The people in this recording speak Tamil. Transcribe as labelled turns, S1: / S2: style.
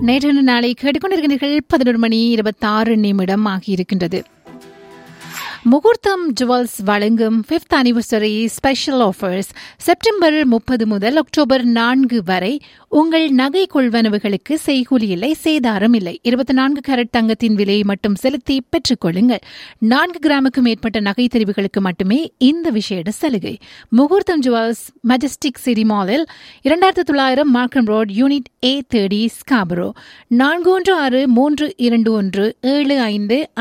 S1: நேற்று நாளை கேட்டுக்கொண்டிருக்கிறீர்கள் பதினொரு மணி இருபத்தாறு நிமிடம் ஆகியிருக்கின்றது முகூர்த்தம் ஜுவல்ஸ் வழங்கும் fifth anniversary special offers September முப்பது முதல் அக்டோபர் நான்கு வரை உங்கள் நகை கொள்வனவுகளுக்கு செய்கூலி இல்லை சேதாரம் இல்லை இருபத்தி நான்கு கேரட் தங்கத்தின் விலையை மட்டும் செலுத்தி பெற்றுக் கொள்ளுங்கள் நான்கு கிராமுக்கு மேற்பட்ட நகை தெரிவுகளுக்கு மட்டுமே இந்த விசேட சலுகை முகூர்த்தம் ஜுவல்ஸ் மஜஸ்டிக் சிட்டி மாலில் இரண்டாயிரத்து தொள்ளாயிரம் Markham road unit A thirty Scarborough நான்கு ஒன்று ஆறு மூன்று இரண்டு ஒன்று ஏழு ஐந்து